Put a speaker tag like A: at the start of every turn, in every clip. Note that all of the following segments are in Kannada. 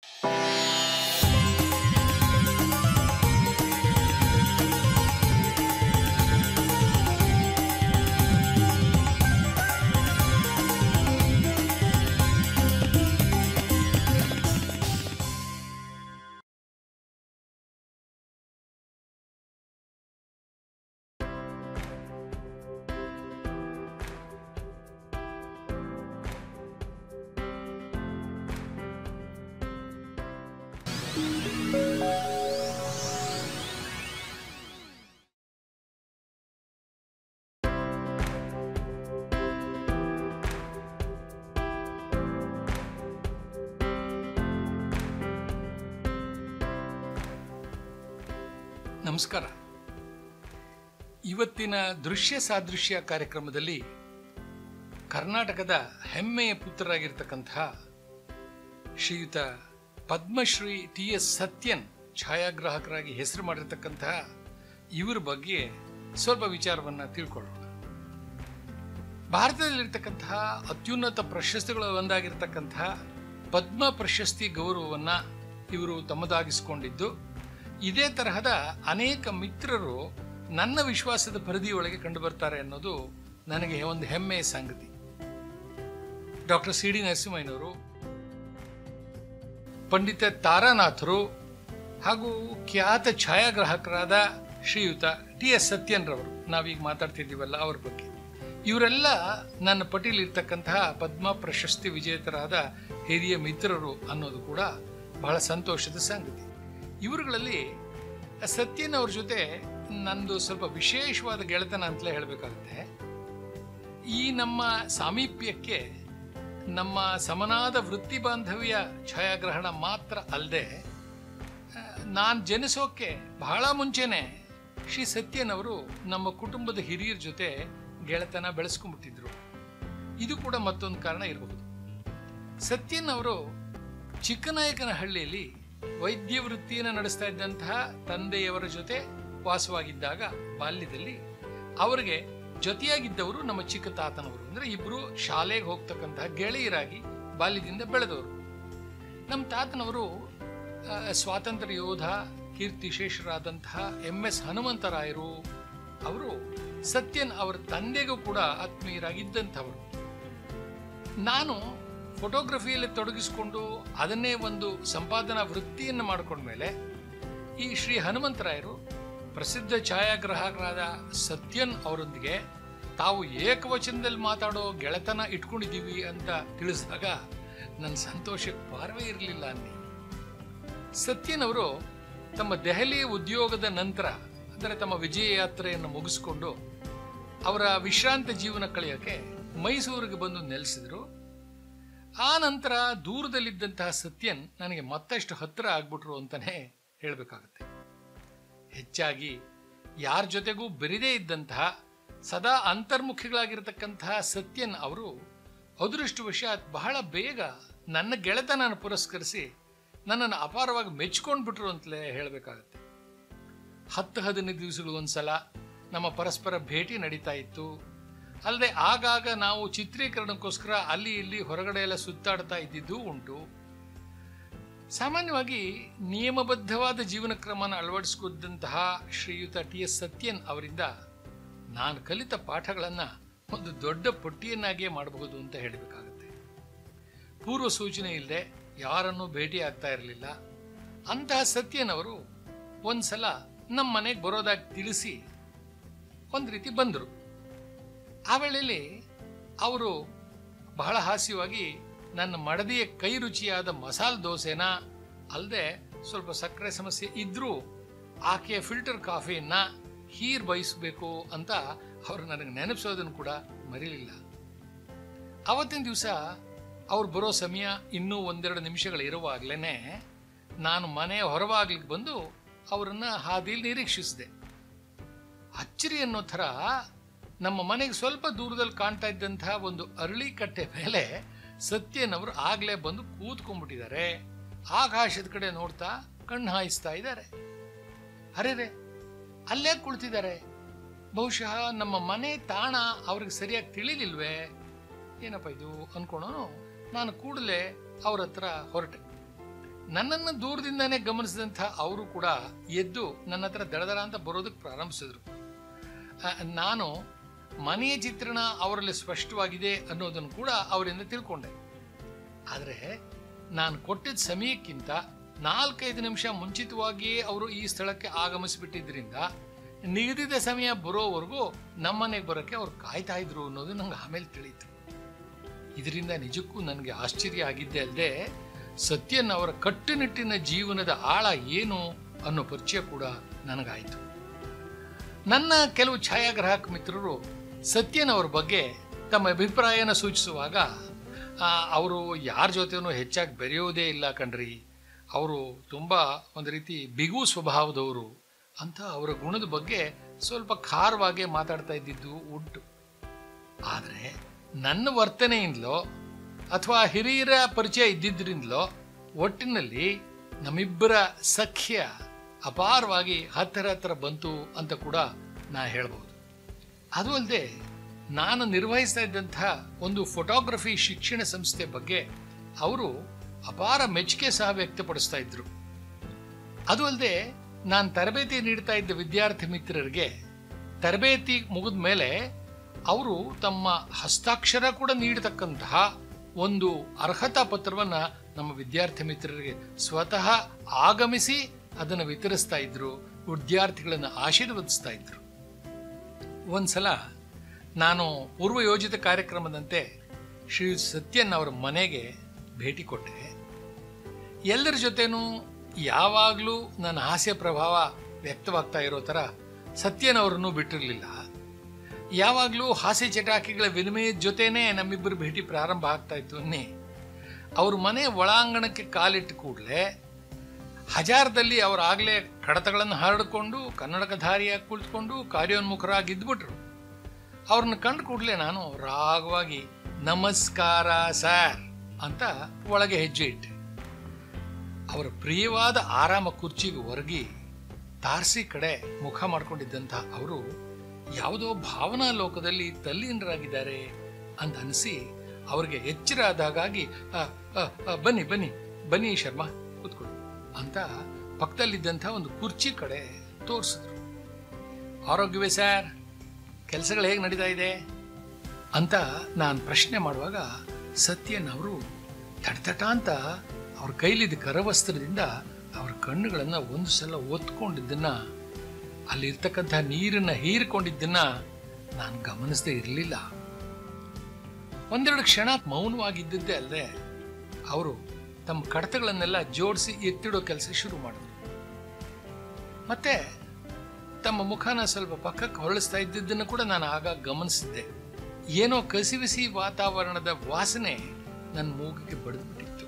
A: ನಮಸ್ಕಾರ ಇವತ್ತಿನ ದೃಶ್ಯ ಸಾದೃಶ್ಯ ಕಾರ್ಯಕ್ರಮದಲ್ಲಿ ಕರ್ನಾಟಕದ ಹೆಮ್ಮೆಯ ಪುತ್ರರಾಗಿರ್ತಕ್ಕಂತಹ ಶ್ರೀಯುತ ಪದ್ಮಶ್ರೀ ಟಿ ಎಸ್ ಸತ್ಯನ್ ಛಾಯಾಗ್ರಾಹಕರಾಗಿ ಹೆಸರು ಮಾಡಿರ್ತಕ್ಕಂತಹ ಇವರ ಬಗ್ಗೆ ಸ್ವಲ್ಪ ವಿಚಾರವನ್ನ ತಿಳ್ಕೊಳ್ಳೋಣ ಭಾರತದಲ್ಲಿರ್ತಕ್ಕಂತಹ ಅತ್ಯುನ್ನತ ಪ್ರಶಸ್ತಿಗಳ ಒಂದಾಗಿರ್ತಕ್ಕಂತಹ ಪದ್ಮ ಪ್ರಶಸ್ತಿ ಗೌರವವನ್ನ ಇವರು ತಮ್ಮದಾಗಿಸಿಕೊಂಡಿದ್ದು ಇದೇ ತರಹದ ಅನೇಕ ಮಿತ್ರರು ನನ್ನ ವಿಶ್ವಾಸದ ಪರಿಧಿಯೊಳಗೆ ಕಂಡು ಬರ್ತಾರೆ ಅನ್ನೋದು ನನಗೆ ಒಂದು ಹೆಮ್ಮೆಯ ಸಂಗತಿ ಡಾಕ್ಟರ್ ಸಿ ಡಿ ನರಸಿಂಹಯ್ಯನವರು ಪಂಡಿತ ತಾರಾನಾಥರು ಹಾಗೂ ಖ್ಯಾತ ಛಾಯಾಗ್ರಾಹಕರಾದ ಶ್ರೀಯುತ ಟಿ ಎಸ್ ಸತ್ಯನ್ ರವರು ನಾವೀಗ ಮಾತಾಡ್ತಿದ್ದೀವಲ್ಲ ಅವ್ರ ಬಗ್ಗೆ ಇವರೆಲ್ಲ ನನ್ನ ಪಟ್ಟಿಲಿ ಇರ್ತಕ್ಕಂತಹ ಪದ್ಮ ಪ್ರಶಸ್ತಿ ವಿಜೇತರಾದ ಹಿರಿಯ ಮಿತ್ರರು ಅನ್ನೋದು ಕೂಡ ಬಹಳ ಸಂತೋಷದ ಸಂಗತಿ ಇವರುಗಳಲ್ಲಿ ಸತ್ಯನ್ ಅವ್ರ ಜೊತೆ ನಂದು ಸ್ವಲ್ಪ ವಿಶೇಷವಾದ ಗೆಳೆತನ ಅಂತಲೇ ಹೇಳಬೇಕಾಗುತ್ತೆ ಈ ನಮ್ಮ ಸಾಮೀಪ್ಯಕ್ಕೆ ನಮ್ಮ ಸಮನಾದ ವೃತ್ತಿ ಬಾಂಧವ್ಯ ಛಾಯಾಗ್ರಹಣ ಮಾತ್ರ ಅಲ್ಲದೆ ನಾನು ಜನಿಸೋಕೆ ಬಹಳ ಮುಂಚೆನೆ ಶ್ರೀ ಸತ್ಯನ್ ಅವರು ನಮ್ಮ ಕುಟುಂಬದ ಹಿರಿಯರ ಜೊತೆ ಗೆಳೆತನ ಬೆಳೆಸ್ಕೊಂಡ್ಬಿಟ್ಟಿದ್ರು ಇದು ಕೂಡ ಮತ್ತೊಂದು ಕಾರಣ ಇರಬಹುದು ಸತ್ಯನ್ ಅವರು ಚಿಕ್ಕನಾಯಕನಹಳ್ಳಿಯಲ್ಲಿ ವೈದ್ಯ ವೃತ್ತಿಯನ್ನು ನಡೆಸ್ತಾ ಇದ್ದಂತಹ ತಂದೆಯವರ ಜೊತೆ ವಾಸವಾಗಿದ್ದಾಗ ಬಾಲ್ಯದಲ್ಲಿ ಅವರಿಗೆ ಜೊತೆಯಾಗಿದ್ದವರು ನಮ್ಮ ಚಿಕ್ಕ ತಾತನವರು ಅಂದ್ರೆ ಇಬ್ರು ಶಾಲೆಗೆ ಹೋಗ್ತಕ್ಕಂತಹ ಗೆಳೆಯರಾಗಿ ಬಾಲ್ಯದಿಂದ ಬೆಳೆದವರು ನಮ್ಮ ತಾತನವರು ಆ, ಸ್ವಾತಂತ್ರ್ಯ ಯೋಧ ಕೀರ್ತಿಶೇಷರಾದಂತಹ ಎಂ ಎಸ್ ಹನುಮಂತರಾಯರು ಅವರು ಸತ್ಯನ್ ಅವರ ತಂದೆಗೂ ಕೂಡ ಆತ್ಮೀಯರಾಗಿದ್ದಂಥವರು ನಾನು ಫೋಟೋಗ್ರಫಿಯಲ್ಲಿ ತೊಡಗಿಸಿಕೊಂಡು ಅದನ್ನೇ ಒಂದು ಸಂಪಾದನಾ ವೃತ್ತಿಯನ್ನು ಮಾಡಿಕೊಂಡ್ಮೇಲೆ ಈ ಶ್ರೀ ಹನುಮಂತರಾಯರು ಪ್ರಸಿದ್ಧ ಛಾಯಾಗ್ರಾಹಕರಾದ ಸತ್ಯನ್ ಅವರೊಂದಿಗೆ ತಾವು ಏಕವಚನದಲ್ಲಿ ಮಾತಾಡೋ ಗೆಳೆತನ ಇಟ್ಕೊಂಡಿದ್ದೀವಿ ಅಂತ ತಿಳಿಸಿದಾಗ ನನ್ನ ಸಂತೋಷಕ್ಕೆ ಪಾರವೇ ಇರಲಿಲ್ಲ ಅನ್ನಿ ಸತ್ಯನ್ ಅವರು ತಮ್ಮ ದೆಹಲಿ ಉದ್ಯೋಗದ ನಂತರ ಅಂದರೆ ತಮ್ಮ ವಿಜಯ ಯಾತ್ರೆಯನ್ನು ಮುಗಿಸಿಕೊಂಡು ಅವರ ವಿಶ್ರಾಂತ ಜೀವನ ಕಳೆಯೋಕೆ ಮೈಸೂರಿಗೆ ಬಂದು ನೆಲೆಸಿದ್ರು ಆ ನಂತರ ದೂರದಲ್ಲಿದ್ದಂತಹ ಸತ್ಯನ್ ನನಗೆ ಮತ್ತಷ್ಟು ಹತ್ತಿರ ಆಗ್ಬಿಟ್ರು ಅಂತಾನೆ ಹೇಳಬೇಕಾಗುತ್ತೆ ಹೆಚ್ಚಾಗಿ ಯಾರ ಜೊತೆಗೂ ಬೆರೆದೇ ಇದ್ದಂತಹ ಸದಾ ಅಂತರ್ಮುಖಿಗಳಾಗಿರ್ತಕ್ಕಂತಹ ಸತ್ಯನ್ ಅವರು ಅದೃಷ್ಟವಶಾತ್ ಬಹಳ ಬೇಗ ನನ್ನ ಗೆಳೆತನನ್ನು ಪುರಸ್ಕರಿಸಿ ನನ್ನನ್ನು ಅಪಾರವಾಗಿ ಮೆಚ್ಕೊಂಡು ಬಿಟ್ರು ಅಂತಲೇ ಹೇಳಬೇಕಾಗತ್ತೆ ಹತ್ತು ಹದಿನೈದು ದಿವಸಗಳು ಒಂದ್ಸಲ ನಮ್ಮ ಪರಸ್ಪರ ಭೇಟಿ ನಡೀತಾ ಇತ್ತು ಅಲ್ಲದೆ ಆಗಾಗ ನಾವು ಚಿತ್ರೀಕರಣಕ್ಕೋಸ್ಕರ ಅಲ್ಲಿ ಇಲ್ಲಿ ಹೊರಗಡೆ ಎಲ್ಲ ಸುತ್ತಾಡ್ತಾ ಇದ್ದಿದ್ದು ಉಂಟು ಸಾಮಾನ್ಯವಾಗಿ ನಿಯಮಬದ್ಧವಾದ ಜೀವನ ಕ್ರಮನ ಅಳವಡಿಸಿಕೊಂಡಂತಹ ಶ್ರೀಯುತ ಟಿ ಎಸ್ ಸತ್ಯನ್ ಅವರಿಂದ ನಾನು ಕಲಿತ ಪಾಠಗಳನ್ನು ಒಂದು ದೊಡ್ಡ ಪಟ್ಟಿಯನ್ನಾಗಿಯೇ ಮಾಡಬಹುದು ಅಂತ ಹೇಳಬೇಕಾಗುತ್ತೆ ಪೂರ್ವ ಸೂಚನೆ ಇಲ್ಲದೆ ಯಾರನ್ನೂ ಭೇಟಿ ಆಗ್ತಾ ಇರಲಿಲ್ಲ ಅಂತಹ ಸತ್ಯನ್ ಅವರು ಒಂದ್ಸಲ ನಮ್ಮ ಮನೆಗೆ ಬರೋದಾಗಿ ತಿಳಿಸಿ ಒಂದು ರೀತಿ ಬಂದರು ಆ ವೇಳೆಯಲ್ಲಿ ಅವರು ಬಹಳ ಹಾಸ್ಯವಾಗಿ ನನ್ನ ಮಡದಿಯ ಕೈ ರುಚಿಯಾದ ಮಸಾಲೆ ದೋಸೆನ ಅಲ್ಲದೆ ಸ್ವಲ್ಪ ಸಕ್ಕರೆ ಸಮಸ್ಯೆ ಇದ್ರೂ ಆಕೆಯ ಫಿಲ್ಟರ್ ಕಾಫಿಯನ್ನ ಹೀರ್ ಬಯಸಬೇಕು ಅಂತ ಅವರು ನನಗೆ ನೆನಪಿಸೋದನ್ನು ಕೂಡ ಮರೀಲಿಲ್ಲ ಅವತ್ತಿನ ದಿವಸ ಅವ್ರು ಬರೋ ಸಮಯ ಇನ್ನೂ ಒಂದೆರಡು ನಿಮಿಷಗಳು ಇರುವಾಗಲೇ ನಾನು ಮನೆ ಹೊರವಾಗ್ಲಿಕ್ಕೆ ಬಂದು ಅವರನ್ನ ಹಾದಿಯಲ್ಲಿ ನಿರೀಕ್ಷಿಸಿದೆ ಅಚ್ಚರಿ ಅನ್ನೋ ಥರ ನಮ್ಮ ಮನೆಗೆ ಸ್ವಲ್ಪ ದೂರದಲ್ಲಿ ಕಾಣ್ತಾ ಇದ್ದಂತಹ ಒಂದು ಅರಳಿ ಕಟ್ಟೆ ಮೇಲೆ ಸತ್ಯನ್ ಅವರು ಆಗ್ಲೇ ಬಂದು ಕೂತ್ಕೊಂಡ್ಬಿಟ್ಟಿದ್ದಾರೆ ಆಕಾಶದ ಕಡೆ ನೋಡ್ತಾ ಕಣ್ಣು ಹಾಯಿಸ್ತಾ ಇದ್ದಾರೆ ಅರೆ ಅಲ್ಲೇ ಕುಳಿತಿದ್ದಾರೆ ಬಹುಶಃ ನಮ್ಮ ಮನೆ ತಾಣ ಅವ್ರಿಗೆ ಸರಿಯಾಗಿ ತಿಳಿಲಿಲ್ವೇ ಏನಪ್ಪ ಇದು ಅನ್ಕೊಳೋನು ನಾನು ಕೂಡಲೇ ಅವ್ರ ಹತ್ರ ಹೊರಟೆ ನನ್ನನ್ನು ದೂರದಿಂದಾನೇ ಗಮನಿಸಿದಂಥ ಅವರು ಕೂಡ ಎದ್ದು ನನ್ನ ಹತ್ರ ದಡದಡ ಅಂತ ಬರೋದಕ್ಕೆ ಪ್ರಾರಂಭಿಸಿದ್ರು ಆ, ನಾನು ಮನೆಯ ಚಿತ್ರಣ ಅವರಲ್ಲಿ ಸ್ಪಷ್ಟವಾಗಿದೆ ಅನ್ನೋದನ್ನು ಕೂಡ ಅವರಿಂದ ತಿಳ್ಕೊಂಡೆ ಆದರೆ ನಾನು ಕೊಟ್ಟಿದ್ದ ಸಮಯಕ್ಕಿಂತ ನಾಲ್ಕೈದು ನಿಮಿಷ ಮುಂಚಿತವಾಗಿಯೇ ಅವರು ಈ ಸ್ಥಳಕ್ಕೆ ಆಗಮಿಸಿಬಿಟ್ಟಿದ್ರಿಂದ ನಿಗದಿತ ಸಮಯ ಬರೋವರೆಗೂ ನಮ್ಮನೆಗೆ ಬರೋಕ್ಕೆ ಅವ್ರು ಕಾಯ್ತಾ ಇದ್ರು ಅನ್ನೋದು ನಂಗೆ ಆಮೇಲೆ ತಿಳಿಯಿತು ಇದರಿಂದ ನಿಜಕ್ಕೂ ನನಗೆ ಆಶ್ಚರ್ಯ ಆಗಿದ್ದೆ ಅಲ್ಲದೆ ಸತ್ಯನ್ ಅವರ ಕಟ್ಟುನಿಟ್ಟಿನ ಜೀವನದ ಆಳ ಏನು ಅನ್ನೋ ಪರಿಚಯ ಕೂಡ ನನಗಾಯಿತು ನನ್ನ ಕೆಲವು ಛಾಯಾಗ್ರಾಹಕ ಮಿತ್ರರು ಸತ್ಯನ್ ಅವರ ಬಗ್ಗೆ ತಮ್ಮ ಅಭಿಪ್ರಾಯನ ಸೂಚಿಸುವಾಗ ಆ, ಅವರು ಯಾರ ಜೊತೆನೂ ಹೆಚ್ಚಾಗಿ ಬೆರೆಯೋದೇ ಇಲ್ಲ ಕಣ್ರಿ ಅವರು ತುಂಬ ಒಂದು ರೀತಿ ಬಿಗು ಸ್ವಭಾವದವರು ಅಂತ ಅವರ ಗುಣದ ಬಗ್ಗೆ ಸ್ವಲ್ಪ ಖಾರವಾಗೇ ಮಾತಾಡ್ತಾ ಇದ್ದಿದ್ದು ಉಂಟು ಆದರೆ ನನ್ನ ವರ್ತನೆಯಿಂದಲೋ ಅಥವಾ ಹಿರಿಯರ ಪರಿಚಯ ಇದ್ದಿದ್ದರಿಂದಲೋ ಒಟ್ಟಿನಲ್ಲಿ ನಮ್ಮಿಬ್ಬರ ಸಖ್ಯ ಅಪಾರವಾಗಿ ಹತ್ತಿರ ಹತ್ತಿರ ಬಂತು ಅಂತ ಕೂಡ ನಾ ಹೇಳ್ಬೋದು ಅದು ಅಲ್ಲದೆ ನಾನು ನಿರ್ವಹಿಸ್ತಾ ಇದ್ದಂಥ ಒಂದು ಫೋಟೋಗ್ರಫಿ ಶಿಕ್ಷಣ ಸಂಸ್ಥೆ ಬಗ್ಗೆ ಅವರು ಅಪಾರ ಮೆಚ್ಚುಗೆ ಸಹ ವ್ಯಕ್ತಪಡಿಸ್ತಾ ಇದ್ರು ಅದು ಅಲ್ಲದೆ ನಾನು ತರಬೇತಿ ನೀಡ್ತಾ ಇದ್ದ ವಿದ್ಯಾರ್ಥಿ ಮಿತ್ರರಿಗೆ ತರಬೇತಿ ಮುಗಿದ ಮೇಲೆ ಅವರು ತಮ್ಮ ಹಸ್ತಾಕ್ಷರ ಕೂಡ ನೀಡತಕ್ಕಂತಹ ಒಂದು ಅರ್ಹತಾ ಪತ್ರವನ್ನ ನಮ್ಮ ವಿದ್ಯಾರ್ಥಿ ಮಿತ್ರರಿಗೆ ಸ್ವತಃ ಆಗಮಿಸಿ ಅದನ್ನು ವಿತರಿಸ್ತಾ ಇದ್ರು ವಿದ್ಯಾರ್ಥಿಗಳನ್ನು ಆಶೀರ್ವದಿಸ್ತಾ ಇದ್ರು ಒಂದ್ಸಲ ನಾನು ಪೂರ್ವ ಯೋಜಿತ ಕಾರ್ಯಕ್ರಮದಂತೆ ಶ್ರೀ ಸತ್ಯನ್ ಅವರ ಮನೆಗೆ ಭೇಟಿ ಕೊಟ್ಟೆ ಎಲ್ಲರ ಜೊತೆನೂ ಯಾವಾಗಲೂ ನನ್ನ ಹಾಸ್ಯ ಪ್ರಭಾವ ವ್ಯಕ್ತವಾಗ್ತಾ ಇರೋ ಥರ ಸತ್ಯನ್ ಅವರನ್ನು ಬಿಟ್ಟಿರಲಿಲ್ಲ ಯಾವಾಗಲೂ ಹಾಸ್ಯ ಚಟಾಕಿಗಳ ವಿನಿಮಯದ ಜೊತೆನೇ ನಮ್ಮಿಬ್ಬರು ಭೇಟಿ ಪ್ರಾರಂಭ ಆಗ್ತಾ ಇತ್ತು ಅನ್ನಿ ಅವ್ರ ಮನೆ ಒಳಾಂಗಣಕ್ಕೆ ಕಾಲಿಟ್ಟ ಕೂಡಲೇ ಹಜಾರದಲ್ಲಿ ಅವರಾಗಲೇ ಕಡತಗಳನ್ನು ಹರಡಿಕೊಂಡು ಕನ್ನಡಕಧಾರಿಯಾಗಿ ಕುಳಿತುಕೊಂಡು ಕಾರ್ಯೋನ್ಮುಖರಾಗಿ ಇದ್ಬಿಟ್ರು ಅವ್ರನ್ನ ಕಂಡು ಕೂಡಲೇ ನಾನು ರಾಗವಾಗಿ ನಮಸ್ಕಾರ ಸರ್ ಅಂತ ಒಳಗೆ ಹೆಜ್ಜೆ ಇಟ್ಟೆ ಅವರ ಪ್ರಿಯವಾದ ಆರಾಮ ಕುರ್ಚಿಗೆ ಒರಗಿ ತಾರಸಿ ಕಡೆ ಮುಖ ಮಾಡ್ಕೊಂಡಿದ್ದಂಥ ಅವರು ಯಾವುದೋ ಭಾವನಾ ಲೋಕದಲ್ಲಿ ತಲ್ಲೀನರಾಗಿದ್ದಾರೆ ಅಂತ ಅನಿಸಿ ಅವರಿಗೆ ಎಚ್ಚರ ಆದಾಗಾಗಿ "ಆ, ಆ, ಆ, ಬನ್ನಿ ಬನ್ನಿ ಬನ್ನಿ ಶರ್ಮಾ ಕೂತ್ಕೊಳ್ಳಿ ಅಂತ ಪಕ್ಕದಲ್ಲಿದ್ದಂಥ ಒಂದು ಕುರ್ಚಿ ಕಡೆ ತೋರಿಸಿದ್ರು ಆರೋಗ್ಯವೇ ಸರ್ ಕೆಲಸಗಳು ಹೇಗೆ ನಡೀತಾ ಇದೆ ಅಂತ ನಾನು ಪ್ರಶ್ನೆ ಮಾಡುವಾಗ ಸತ್ಯನ್ ಅವರು ತಟತಟ ಅಂತ ಅವ್ರ ಕೈಲಿದ್ದ ಕರವಸ್ತ್ರದಿಂದ ಅವ್ರ ಕಣ್ಣುಗಳನ್ನು ಒಂದು ಸಲ ಒತ್ಕೊಂಡಿದ್ದನ್ನ ಅಲ್ಲಿರ್ತಕ್ಕಂಥ ನೀರನ್ನ ಹೀರಿಕೊಂಡಿದ್ದನ್ನ ನಾನು ಗಮನಿಸದೇ ಇರಲಿಲ್ಲ ಒಂದೆರಡು ಕ್ಷಣ ಮೌನವಾಗಿದ್ದದ್ದೇ ಅಲ್ಲದೆ ಅವರು ತಮ್ಮ ಕಡತಗಳನ್ನೆಲ್ಲ ಜೋಡಿಸಿ ಎತ್ತಿಡೋ ಕೆಲಸ ಶುರು ಮಾಡಿದ್ರು ಮತ್ತೆ ತಮ್ಮ ಮುಖನ ಸ್ವಲ್ಪ ಪಕ್ಕಕ್ಕೆ ಹೊರಳಿಸ್ತಾ ಇದ್ದಿದ್ದನ್ನು ಕೂಡ ನಾನು ಆಗ ಗಮನಿಸಿದ್ದೆ ಏನೋ ಕಸಿವಿಸಿ ವಾತಾವರಣದ ವಾಸನೆ ನನ್ನ ಮೂಗಿಗೆ ಬಡಿದ್ಬಿಟ್ಟಿತ್ತು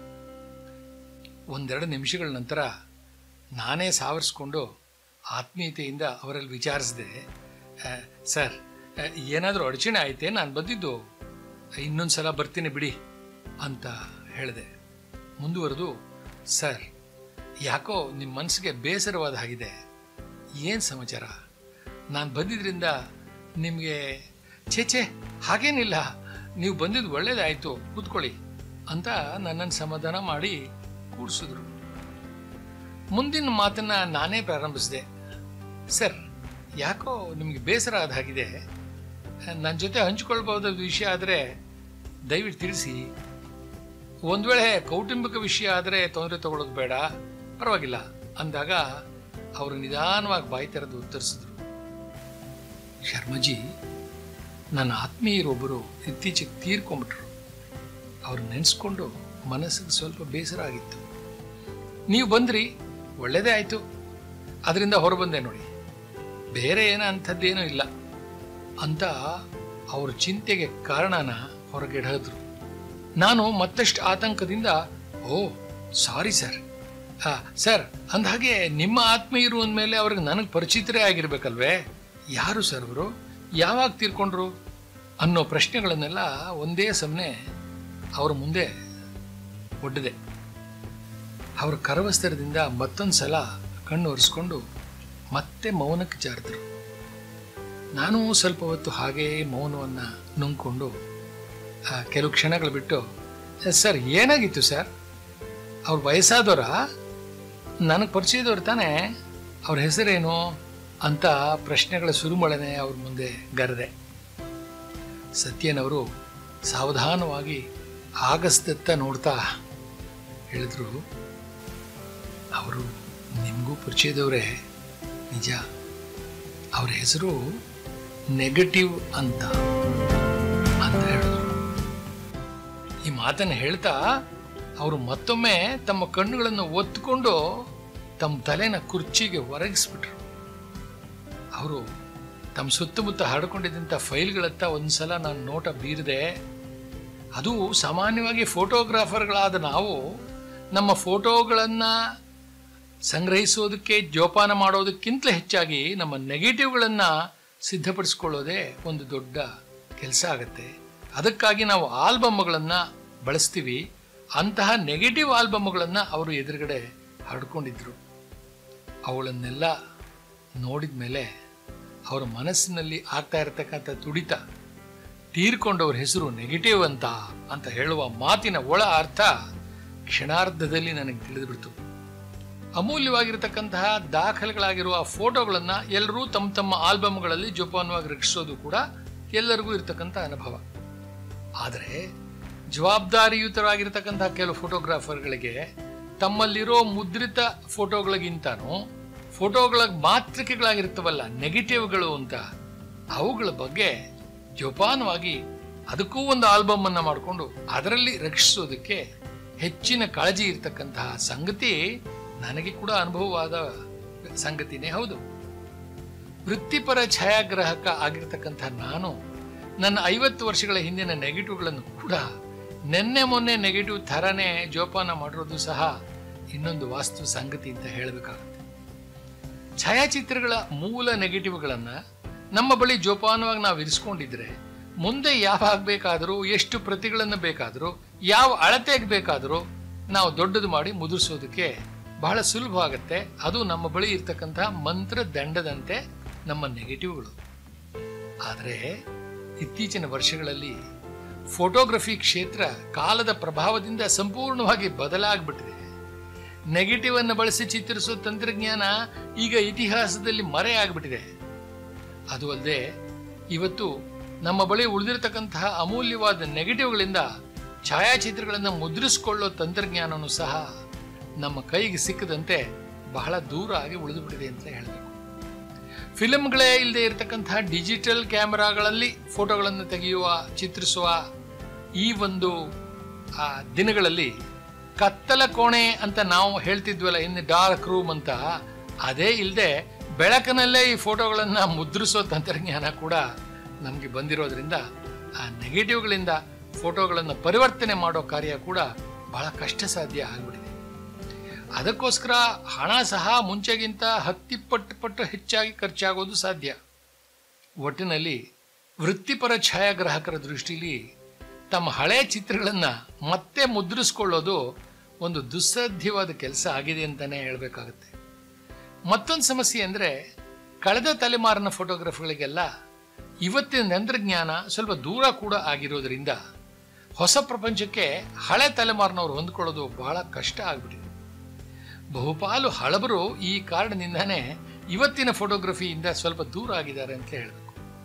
A: ಒಂದೆರಡು ನಿಮಿಷಗಳ ನಂತರ ನಾನೇ ಸಾವರಿಸ್ಕೊಂಡು ಆತ್ಮೀಯತೆಯಿಂದ ಅವರಲ್ಲಿ ವಿಚಾರಿಸಿದೆ "ಆ, ಸರ್ ಆ, ಏನಾದರೂ ಅಡಚಣೆ ಆಯ್ತೆ ನಾನು ಬಂದಿದ್ದು ಇನ್ನೊಂದು ಸಲ ಬರ್ತೀನಿ ಬಿಡಿ ಅಂತ ಹೇಳಿದೆ ಮುಂದುವರೆದು ಸರ್ ಯಾಕೋ ನಿಮ್ಮ ಮನಸ್ಸಿಗೆ ಬೇಸರವಾದ ಹಾಗಿದೆ ಏನು ಸಮಾಚಾರ ನಾನು ಬಂದಿದ್ರಿಂದ ನಿಮಗೆ ಛೇ ಛೇ ಹಾಗೇನಿಲ್ಲ ನೀವು ಬಂದಿದ್ದು ಒಳ್ಳೇದಾಯಿತು ಕೂತ್ಕೊಳ್ಳಿ ಅಂತ ನನ್ನನ್ನು ಸಮಾಧಾನ ಮಾಡಿ ಕೂಡಿಸಿದ್ರು ಮುಂದಿನ ಮಾತನ್ನ ನಾನೇ ಪ್ರಾರಂಭಿಸಿದೆ ಸರ್ ಯಾಕೋ ನಿಮಗೆ ಬೇಸರ ಆದ ಹಾಗಿದೆ ನನ್ನ ಜೊತೆ ಹಂಚಿಕೊಳ್ಬಹುದಾದ ವಿಷಯ ಆದರೆ ದಯವಿಟ್ಟು ತಿಳಿಸಿ ಒಂದು ವೇಳೆ ಕೌಟುಂಬಿಕ ವಿಷಯ ಆದರೆ ತೊಂದರೆ ತಗೊಳ್ಳೋದು ಬೇಡ ಪರವಾಗಿಲ್ಲ ಅಂದಾಗ ಅವರು ನಿಧಾನವಾಗಿ ಬಾಯಿ ತೆರೆದು ಉತ್ತರಿಸಿದ್ರು ಶರ್ಮಜಿ ನನ್ನ ಆತ್ಮೀಯರೊಬ್ಬರು ಇತ್ತೀಚೆಗೆ ತೀರ್ಕೊಂಬಿಟ್ರು ಅವ್ರು ನೆನೆಸ್ಕೊಂಡು ಮನಸ್ಸಿಗೆ ಸ್ವಲ್ಪ ಬೇಸರ ಆಗಿತ್ತು ನೀವು ಬಂದ್ರಿ ಒಳ್ಳೇದೇ ಆಯಿತು ಅದರಿಂದ ಹೊರಬಂದೆ ನೋಡಿ ಬೇರೆ ಏನೋ ಅಂಥದ್ದೇನೂ ಇಲ್ಲ ಅಂತ ಅವ್ರ ಚಿಂತೆಗೆ ಕಾರಣನ ಹೊರಗೆಡದ್ರು ನಾನು ಮತ್ತಷ್ಟು ಆತಂಕದಿಂದ ಓ ಸಾರಿ ಸರ್ ಹಾ ಸರ್ ಅಂದಹಾಗೆ ನಿಮ್ಮ ಆತ್ಮೀಯರು ಅಂದಮೇಲೆ ಅವ್ರಿಗೆ ನನಗೆ ಪರಿಚಿತರೇ ಆಗಿರ್ಬೇಕಲ್ವೇ ಯಾರು ಸರ್ ಅವರು ಯಾವಾಗ ತೀರ್ಕೊಂಡ್ರು ಅನ್ನೋ ಪ್ರಶ್ನೆಗಳನ್ನೆಲ್ಲ ಒಂದೇ ಸಮನೆ ಅವ್ರ ಮುಂದೆ ಒಡ್ಡಿದೆ ಅವ್ರ ಕರವಸ್ತ್ರದಿಂದ ಮತ್ತೊಂದು ಸಲ ಕಣ್ಣು ಒರೆಸ್ಕೊಂಡು ಮತ್ತೆ ಮೌನಕ್ಕೆ ಜಾರಿದ್ರು ನಾನು ಸ್ವಲ್ಪ ಹೊತ್ತು ಹಾಗೇ ಮೌನವನ್ನು ನುಂಗ್ಕೊಂಡು ಆ, ಕೆಲವು ಕ್ಷಣಗಳು ಬಿಟ್ಟು ಸರ್ ಏನಾಗಿತ್ತು ಸರ್ ಅವ್ರ ವಯಸ್ಸಾದವರ ನನಗೆ ಪರಿಚಯದವ್ರು ತಾನೇ ಅವ್ರ ಹೆಸರೇನು ಅಂತ ಪ್ರಶ್ನೆಗಳ ಸುರುಮಳನೆ ಅವ್ರ ಮುಂದೆ ಗರದೆ ಸತ್ಯನವರು ಸಾವಧಾನವಾಗಿ ಆಗಸ್ದತ್ತ ನೋಡ್ತಾ ಹೇಳಿದ್ರು ಅವರು ನಿಮಗೂ ಪರಿಚಯದವರೇ ನಿಜ ಅವ್ರ ಹೆಸರು ನೆಗೆಟಿವ್ ಅಂತ ಅಂತ ಹೇಳಿದ್ರು ಈ ಮಾತನ್ನು ಹೇಳ್ತಾ ಅವರು ಮತ್ತೊಮ್ಮೆ ತಮ್ಮ ಕಣ್ಣುಗಳನ್ನು ಒತ್ತುಕೊಂಡು ತಮ್ಮ ತಲೆನ ಕುರ್ಚಿಗೆ ಒರಗಿಸ್ಬಿಟ್ರು ಅವರು ತಮ್ಮ ಸುತ್ತಮುತ್ತ ಹರಡ್ಕೊಂಡಿದ್ದಂಥ ಫೈಲ್ಗಳತ್ತ ಒಂದ್ಸಲ ನಾನು ನೋಟ ಬೀರಿದೆ ಅದು ಸಾಮಾನ್ಯವಾಗಿ ಫೋಟೋಗ್ರಾಫರ್ಗಳಾದ ನಾವು ನಮ್ಮ ಫೋಟೋಗಳನ್ನು ಸಂಗ್ರಹಿಸೋದಕ್ಕೆ ಜೋಪಾನ ಮಾಡೋದಕ್ಕಿಂತಲೂ ಹೆಚ್ಚಾಗಿ ನಮ್ಮ ನೆಗೆಟಿವ್ಗಳನ್ನು ಸಿದ್ಧಪಡಿಸ್ಕೊಳ್ಳೋದೇ ಒಂದು ದೊಡ್ಡ ಕೆಲಸ ಆಗುತ್ತೆ ಅದಕ್ಕಾಗಿ ನಾವು ಆಲ್ಬಮ್ಗಳನ್ನು ಬಳಸ್ತೀವಿ ಅಂತಹ ನೆಗೆಟಿವ್ ಆಲ್ಬಮ್ಗಳನ್ನು ಅವರು ಎದುರುಗಡೆ ಹರಡ್ಕೊಂಡಿದ್ರು ಅವುಗಳನ್ನೆಲ್ಲ ನೋಡಿದ ಮೇಲೆ ಅವರ ಮನಸ್ಸಿನಲ್ಲಿ ಆಗ್ತಾ ಇರತಕ್ಕಂಥ ತುಡಿತ ತೀರ್ಕೊಂಡವ್ರ ಹೆಸರು ನೆಗೆಟಿವ್ ಅಂತ ಅಂತ ಹೇಳುವ ಮಾತಿನ ಒಳ ಅರ್ಥ ಕ್ಷಣಾರ್ಧದಲ್ಲಿ ನನಗೆ ತಿಳಿದುಬಿಡ್ತು ಅಮೂಲ್ಯವಾಗಿರತಕ್ಕಂತಹ ದಾಖಲೆಗಳಾಗಿರುವ ಫೋಟೋಗಳನ್ನು ಎಲ್ಲರೂ ತಮ್ಮ ತಮ್ಮ ಆಲ್ಬಮ್ಗಳಲ್ಲಿ ಜೋಪಾನವಾಗಿ ರಕ್ಷಿಸೋದು ಕೂಡ ಎಲ್ಲರಿಗೂ ಇರತಕ್ಕಂಥ ಅನುಭವ ಆದರೆ ಜವಾಬ್ದಾರಿಯುತರಾಗಿರ್ತಕ್ಕಂತಹ ಕೆಲವು ಫೋಟೋಗ್ರಾಫರ್ಗಳಿಗೆ ತಮ್ಮಲ್ಲಿರೋ ಮುದ್ರಿತ ಫೋಟೋಗಳಿಗಿಂತನೂ ಫೋಟೋಗಳ ಮಾತೃಕೆಗಳಾಗಿರ್ತವಲ್ಲ ನೆಗೆಟಿವ್ಗಳು ಅಂತ ಅವುಗಳ ಬಗ್ಗೆ ಜೋಪಾನವಾಗಿ ಅದಕ್ಕೂ ಒಂದು ಆಲ್ಬಮ್ ಅನ್ನ ಮಾಡಿಕೊಂಡು ಅದರಲ್ಲಿ ರಕ್ಷಿಸೋದಕ್ಕೆ ಹೆಚ್ಚಿನ ಕಾಳಜಿ ಇರತಕ್ಕಂತಹ ಸಂಗತಿ ನನಗೆ ಕೂಡ ಅನುಭವವಾದ ಸಂಗತಿನೇ ಹೌದು ವೃತ್ತಿಪರ ಛಾಯಾಗ್ರಾಹಕ ಆಗಿರ್ತಕ್ಕಂಥ ನಾನು ನನ್ನ ಐವತ್ತು ವರ್ಷಗಳ ಹಿಂದಿನ ನೆಗೆಟಿವ್ಗಳನ್ನು ಕೂಡ ನೆನ್ನೆ ಮೊನ್ನೆ ನೆಗೆಟಿವ್ ಥರನೇ ಜೋಪಾನ ಮಾಡಿರೋದು ಸಹ ಇನ್ನೊಂದು ವಾಸ್ತು ಸಂಗತಿ ಅಂತ ಹೇಳಬೇಕಾಗುತ್ತೆ ಛಾಯಾಚಿತ್ರಗಳ ಮೂಲ ನೆಗೆಟಿವ್ಗಳನ್ನು ನಮ್ಮ ಬಳಿ ಜೋಪಾನವಾಗಿ ನಾವು ಇರಿಸ್ಕೊಂಡಿದ್ರೆ ಮುಂದೆ ಯಾವಾಗ ಬೇಕಾದರೂ ಎಷ್ಟು ಪ್ರತಿಗಳನ್ನು ಬೇಕಾದರೂ ಯಾವ ಅಳತೆಗೆ ಬೇಕಾದರೂ ನಾವು ದೊಡ್ಡದು ಮಾಡಿ ಮುದ್ರಿಸೋದಕ್ಕೆ ಬಹಳ ಸುಲಭ ಆಗುತ್ತೆ ಅದು ನಮ್ಮ ಬಳಿ ಇರ್ತಕ್ಕಂತಹ ಮಂತ್ರ ದಂಡದಂತೆ ನಮ್ಮ ನೆಗೆಟಿವ್ಗಳು ಆದರೆ ಇತ್ತೀಚಿನ ವರ್ಷಗಳಲ್ಲಿ ಫೋಟೋಗ್ರಫಿ ಕ್ಷೇತ್ರ ಕಾಲದ ಪ್ರಭಾವದಿಂದ ಸಂಪೂರ್ಣವಾಗಿ ಬದಲಾಗ್ಬಿಟ್ಟಿದೆ ನೆಗೆಟಿವ್ ಅನ್ನು ಬಳಸಿ ಚಿತ್ರಿಸೋ ತಂತ್ರಜ್ಞಾನ ಈಗ ಇತಿಹಾಸದಲ್ಲಿ ಮರೆ ಆಗ್ಬಿಟ್ಟಿದೆ ಅದು ಅಲ್ಲದೆ ಇವತ್ತು ನಮ್ಮ ಬಳಿ ಉಳಿದಿರತಕ್ಕಂತಹ ಅಮೂಲ್ಯವಾದ ನೆಗೆಟಿವ್ಗಳಿಂದ ಛಾಯಾಚಿತ್ರಗಳನ್ನು ಮುದ್ರಿಸಿಕೊಳ್ಳೋ ತಂತ್ರಜ್ಞಾನನೂ ಸಹ ನಮ್ಮ ಕೈಗೆ ಸಿಕ್ಕದಂತೆ ಬಹಳ ದೂರ ಆಗಿ ಉಳಿದುಬಿಟ್ಟಿದೆ ಅಂತ ಹೇಳಬೇಕು ಫಿಲ್ಮ್ಗಳೇ ಇಲ್ಲದೆ ಇರತಕ್ಕಂತಹ ಡಿಜಿಟಲ್ ಕ್ಯಾಮೆರಾಗಳಲ್ಲಿ ಫೋಟೋಗಳನ್ನು ತೆಗೆಯುವ ಚಿತ್ರಿಸುವ ಈ ಒಂದು ಆ, ದಿನಗಳಲ್ಲಿ ಕತ್ತಲ ಕೋಣೆ ಅಂತ ನಾವು ಹೇಳ್ತಿದ್ವಲ್ಲ ಇನ್ನು ಡಾರ್ಕ್ ರೂಮ್ ಅಂತ ಅದೇ ಇಲ್ಲದೆ ಬೆಳಕಿನಲ್ಲೇ ಈ ಫೋಟೋಗಳನ್ನು ಮುದ್ರಿಸೋ ತಂತ್ರಜ್ಞಾನ ಕೂಡ ನಮಗೆ ಬಂದಿರೋದ್ರಿಂದ ಆ ನೆಗೆಟಿವ್ಗಳಿಂದ ಫೋಟೋಗಳನ್ನು ಪರಿವರ್ತನೆ ಮಾಡೋ ಕಾರ್ಯ ಕೂಡ ಬಹಳ ಕಷ್ಟ ಸಾಧ್ಯ ಆಗ್ಬಿಟ್ಟಿದೆ ಅದಕ್ಕೋಸ್ಕರ ಹಣ ಸಹ ಮುಂಚೆಗಿಂತ ಹತ್ತಿಪ್ಪಟ್ಟು ಪಟ್ಟು ಹೆಚ್ಚಾಗಿ ಖರ್ಚಾಗೋದು ಸಾಧ್ಯ ಒಟ್ಟಿನಲ್ಲಿ ವೃತ್ತಿಪರ ಛಾಯಾಗ್ರಾಹಕರ ದೃಷ್ಟಿಲಿ ತಮ್ಮ ಹಳೆ ಚಿತ್ರಗಳನ್ನು ಮತ್ತೆ ಮುದ್ರಿಸ್ಕೊಳ್ಳೋದು ಒಂದು ದುಸ್ಸಾಧ್ಯವಾದ ಕೆಲಸ ಆಗಿದೆ ಅಂತಲೇ ಹೇಳಬೇಕಾಗುತ್ತೆ ಮತ್ತೊಂದು ಸಮಸ್ಯೆ ಅಂದರೆ ಕಳೆದ ತಲೆಮಾರಿನ ಫೋಟೋಗ್ರಫಿಗಳಿಗೆಲ್ಲ ಇವತ್ತಿನ ತಂತ್ರಜ್ಞಾನ ಸ್ವಲ್ಪ ದೂರ ಕೂಡ ಆಗಿರೋದ್ರಿಂದ ಹೊಸ ಪ್ರಪಂಚಕ್ಕೆ ಹಳೆ ತಲೆಮಾರಿನವ್ರು ಹೊಂದ್ಕೊಳ್ಳೋದು ಬಹಳ ಕಷ್ಟ ಆಗ್ಬಿಟ್ಟಿದೆ ಬಹುಪಾಲು ಹಳಬರು ಈ ಕಾರಣದಿಂದಾನೇ ಇವತ್ತಿನ ಫೋಟೋಗ್ರಫಿಯಿಂದ ಸ್ವಲ್ಪ ದೂರ ಆಗಿದ್ದಾರೆ ಅಂತ ಹೇಳಬೇಕು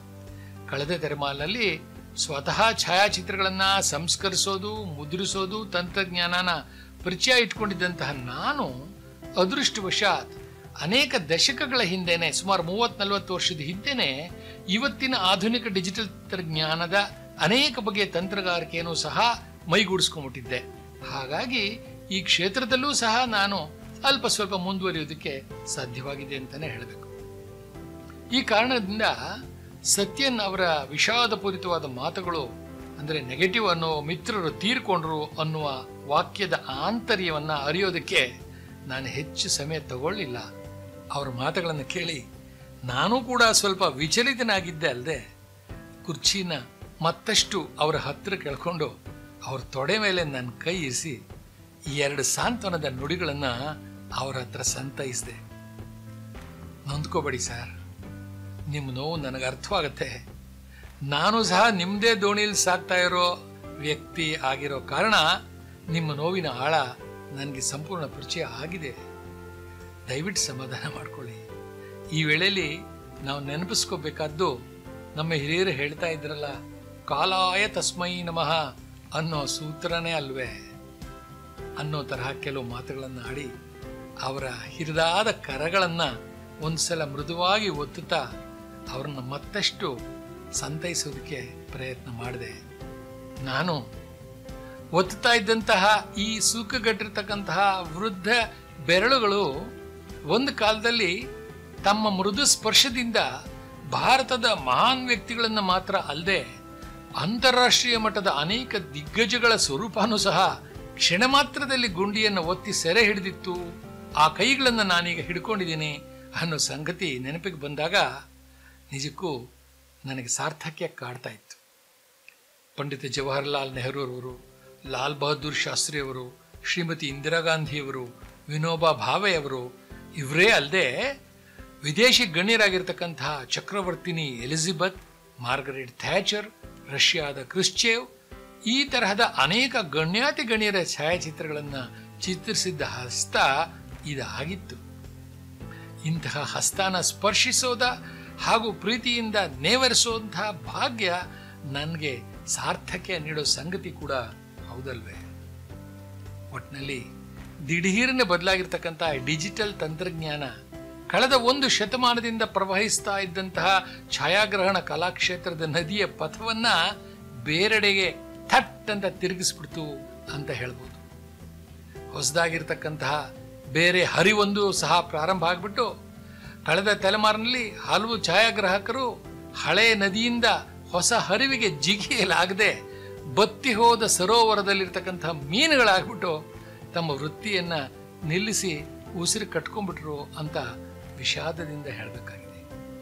A: ಕಳೆದ ತಲೆಮಾರಿನಲ್ಲಿ ಸ್ವತಃ ಛಾಯಾಚಿತ್ರಗಳನ್ನ ಸಂಸ್ಕರಿಸೋದು ಮುದ್ರಿಸೋದು ತಂತ್ರಜ್ಞಾನನ ಪರಿಚಯ ಇಟ್ಕೊಂಡಿದ್ದಂತಹ ನಾನು ಅದೃಷ್ಟವಶಾತ್ ಅನೇಕ ದಶಕಗಳ ಹಿಂದೆನೆ ಸುಮಾರು ಮೂವತ್ ನಲವತ್ತು ವರ್ಷದ ಹಿಂದೆನೆ ಇವತ್ತಿನ ಆಧುನಿಕ ಡಿಜಿಟಲ್ ತಂತ್ರಜ್ಞಾನದ ಅನೇಕ ಬಗೆಯ ತಂತ್ರಗಾರಿಕೆಯನ್ನು ಸಹ ಮೈಗೂಡಿಸ್ಕೊಂಡ್ಬಿಟ್ಟಿದ್ದೆ ಹಾಗಾಗಿ ಈ ಕ್ಷೇತ್ರದಲ್ಲೂ ಸಹ ನಾನು ಅಲ್ಪ ಸ್ವಲ್ಪ ಮುಂದುವರಿಯೋದಕ್ಕೆ ಸಾಧ್ಯವಾಗಿದೆ ಅಂತಾನೆ ಹೇಳಬೇಕು ಈ ಕಾರಣದಿಂದ ಸತ್ಯನ್ ಅವರ ವಿಷಾದಪೂರಿತವಾದ ಮಾತುಗಳು ಅಂದರೆ ನೆಗೆಟಿವ್ ಅನ್ನೋ ಮಿತ್ರರು ತೀರ್ಕೊಂಡ್ರು ಅನ್ನುವ ವಾಕ್ಯದ ಆಂತರ್ಯವನ್ನ ಅರಿಯೋದಕ್ಕೆ ನಾನು ಹೆಚ್ಚು ಸಮಯ ತಗೊಳ್ಳಿಲ್ಲ ಅವರ ಮಾತುಗಳನ್ನು ಕೇಳಿ ನಾನು ಕೂಡ ಸ್ವಲ್ಪ ವಿಚಲಿತನಾಗಿದ್ದೆ ಅಲ್ಲದೆ ಕುರ್ಚಿನ ಮತ್ತಷ್ಟು ಅವರ ಹತ್ತಿರ ಕೇಳ್ಕೊಂಡು ಅವ್ರ ತೊಡೆ ಮೇಲೆ ನನ್ನ ಕೈ ಇರಿಸಿ ಈ ಎರಡು ಸಾಂತ್ವನದ ನುಡಿಗಳನ್ನು ಅವ್ರ ಹತ್ರ ಸಂತೈಸಿದೆ ನೊಂದ್ಕೋಬೇಡಿ ಸರ್ ನಿಮ್ಮ ನೋವು ನನಗೆ ಅರ್ಥವಾಗುತ್ತೆ ನಾನು ಸಹ ನಿಮ್ಮದೇ ದೋಣಿಯಲ್ಲಿ ಸಾಕ್ತಾ ಇರೋ ವ್ಯಕ್ತಿ ಆಗಿರೋ ಕಾರಣ ನಿಮ್ಮ ನೋವಿನ ಆಳ ನನಗೆ ಸಂಪೂರ್ಣ ಪರಿಚಯ ಆಗಿದೆ ದಯವಿಟ್ಟು ಸಮಾಧಾನ ಮಾಡ್ಕೊಳ್ಳಿ ಈ ವೇಳೆಯಲ್ಲಿ ನಾವು ನೆನಪಿಸ್ಕೋಬೇಕಾದ್ದು ನಮ್ಮ ಹಿರಿಯರು ಹೇಳ್ತಾ ಇದ್ರಲ್ಲ ಕಾಲಾಯ ತಸ್ಮೈ ನಮಃ ಅನ್ನೋ ಸೂತ್ರನೇ ಅಲ್ವೇ ಅನ್ನೋ ತರಹ ಕೆಲವು ಮಾತುಗಳನ್ನು ಆಡಿ ಅವರ ಹಿರಿದಾದ ಕರಗಳನ್ನ ಒಂದ್ಸಲ ಮೃದುವಾಗಿ ಒತ್ತುತ್ತಾ ಅವ್ರನ್ನ ಮತ್ತಷ್ಟು ಸಂತೈಸೋದಕ್ಕೆ ಪ್ರಯತ್ನ ಮಾಡಿದೆ ನಾನು ಒತ್ತುತ್ತಾ ಇದ್ದಂತಹ ಈ ಸೂಕಗಟ್ಟಿರ್ತಕ್ಕಂತಹ ವೃದ್ಧ ಬೆರಳುಗಳು ಒಂದು ಕಾಲದಲ್ಲಿ ತಮ್ಮ ಮೃದು ಸ್ಪರ್ಶದಿಂದ ಭಾರತದ ಮಹಾನ್ ವ್ಯಕ್ತಿಗಳನ್ನು ಮಾತ್ರ ಅಲ್ಲದೆ ಅಂತಾರಾಷ್ಟ್ರೀಯ ಮಟ್ಟದ ಅನೇಕ ದಿಗ್ಗಜಗಳ ಸ್ವರೂಪನೂ ಸಹ ಕ್ಷಣ ಮಾತ್ರದಲ್ಲಿ ಗುಂಡಿಯನ್ನು ಒತ್ತಿ ಸೆರೆ ಹಿಡಿದಿತ್ತು ಆ ಕೈಗಳನ್ನು ನಾನೀಗ ಹಿಡ್ಕೊಂಡಿದ್ದೀನಿ ಅನ್ನೋ ಸಂಗತಿ ನೆನಪಿಗೆ ಬಂದಾಗ ನಿಜಕ್ಕೂ ನನಗೆ ಸಾರ್ಥಕ್ಯ ಕಾಡ್ತಾ ಇತ್ತು ಪಂಡಿತ ಜವಾಹರ್ಲಾಲ್ ನೆಹರೂರವರು ಲಾಲ್ ಬಹದ್ದೂರ್ ಶಾಸ್ತ್ರಿಯವರು ಶ್ರೀಮತಿ ಇಂದಿರಾ ಗಾಂಧಿಯವರು ವಿನೋಬಾ ಭಾವೆ ಅವರು ಇವರೇ ಅಲ್ಲದೆ ವಿದೇಶಿ ಗಣ್ಯರಾಗಿರ್ತಕ್ಕಂತಹ ಚಕ್ರವರ್ತಿನಿ ಎಲಿಜಬೆತ್ ಮಾರ್ಗರೆಟ್ ಥ್ಯಾಚರ್ ರಷ್ಯಾದ ಕ್ರಿಶ್ಚೇವ್ ಈ ತರಹದ ಅನೇಕ ಗಣ್ಯಾತಿ ಗಣ್ಯರ ಛಾಯಾಚಿತ್ರಗಳನ್ನು ಚಿತ್ರಿಸಿದ್ದ ಹಸ್ತ ಇದಾಗಿತ್ತು ಇಂತಹ ಹಸ್ತಾನ ಸ್ಪರ್ಶಿಸೋದ ಹಾಗೂ ಪ್ರೀತಿಯಿಂದ ನೇವರಿಸುವಂತಹ ಭಾಗ್ಯ ನನಗೆ ಸಾರ್ಥಕ್ಯ ನೀಡೋ ಸಂಗತಿ ಕೂಡ ಹೌದಲ್ವೇ ಒಟ್ಟಿನಲ್ಲಿ ದಿಢೀರನೆ ಬದಲಾಗಿರ್ತಕ್ಕಂಥ ಡಿಜಿಟಲ್ ತಂತ್ರಜ್ಞಾನ ಕಳೆದ ಒಂದು ಶತಮಾನದಿಂದ ಪ್ರವಹಿಸ್ತಾ ಇದ್ದಂತಹ ಛಾಯಾಗ್ರಹಣ ಕಲಾಕ್ಷೇತ್ರದ ನದಿಯ ಪಥವನ್ನ ಬೇರೆಡೆಗೆ ಥಟ್ ಅಂತ ತಿರುಗಿಸ್ಬಿಡ್ತು ಅಂತ ಹೇಳ್ಬೋದು ಹೊಸದಾಗಿರ್ತಕ್ಕಂತಹ ಬೇರೆ ಹರಿವೊಂದು ಸಹ ಪ್ರಾರಂಭ ಆಗ್ಬಿಟ್ಟು ಕಳೆದ ತಲೆಮಾರಿನಲ್ಲಿ ಹಲವು ಛಾಯಾಗ್ರಾಹಕರು ಹಳೆ ನದಿಯಿಂದ ಹೊಸ ಹರಿವಿಗೆ ಜಿಗಿಯಲಾಗದೆ ಬತ್ತಿ ಹೋದ ಸರೋವರದಲ್ಲಿರ್ತಕ್ಕಂಥ ಮೀನುಗಳಾಗ್ಬಿಟ್ಟು ತಮ್ಮ ವೃತ್ತಿಯನ್ನ ನಿಲ್ಲಿಸಿ ಉಸಿರು ಕಟ್ಕೊಂಡ್ಬಿಟ್ರು ಅಂತ ವಿಷಾದದಿಂದ ಹೇಳಬೇಕಾಗಿದೆ